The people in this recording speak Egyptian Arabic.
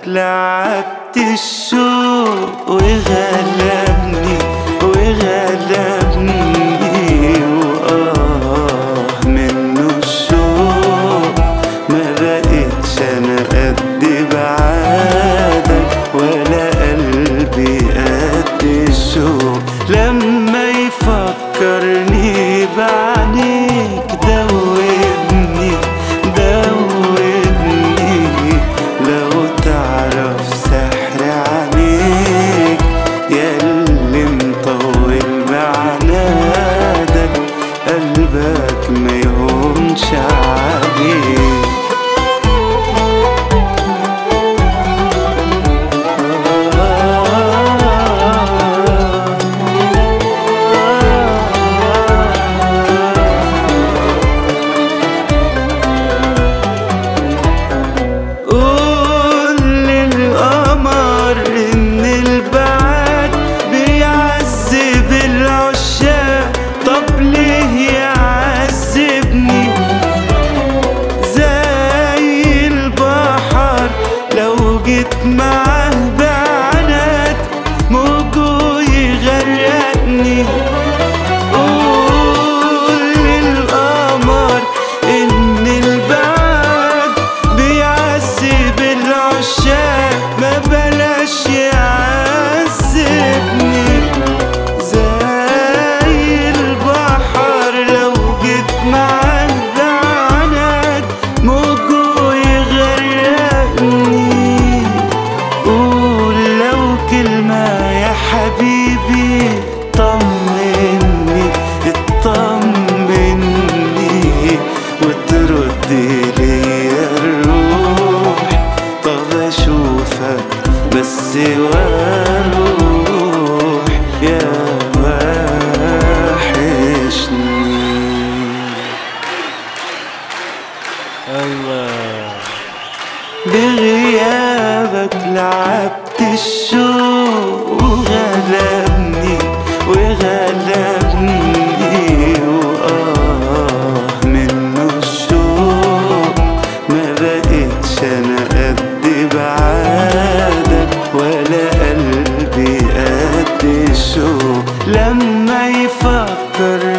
لعبت الشوق وغلبني وغلبني وآه منه الشوق ما بقتش أنا قد بعادك ولا قلبي قد الشوق لما يفكرني بعينيك دوبني دوبني لو تعرف سحر عينيك ياللي مطول بعنادك قلبك ما يهونش عليك قول للقمر ان البعد بيعذب العشاق طب ليه يعذبني زي البحر لو جيت معاه بعناد موجه يغرقني قول للقمر ان البعد بيعذب العشاق ما بلاش يعذبني زي البحر لو جيت معاه بعناد موجه يغرقني قول لو كلمة يا حبيبي طمني اطمني وترد ليا الروح طب اشوفك بس واروح يا وحشني الله بغيابك لعبت الشوق وغلبني وغلبني وآه منه الشوق ما بقتش أنا قد بعادك ولا قلبي قد الشوق لما يفكر